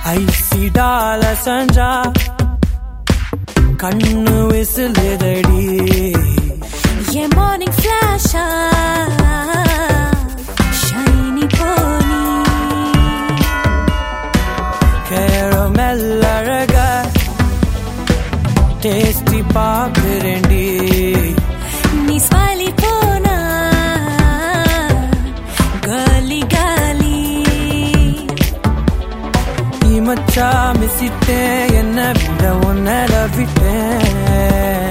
ஐசிடால சஞ்சா கண்ணு விசிலுதடி என் மார்னிங் ஃபிளாஷா ஷைனி போனி கேரமெல் அழக டேஸ்டி பாக்குறேன்டி நீ ஸ்மைலி போனா காலி காலி மச்சா மிசிட்டேன் என்ன விட உன்னட விட்டேன்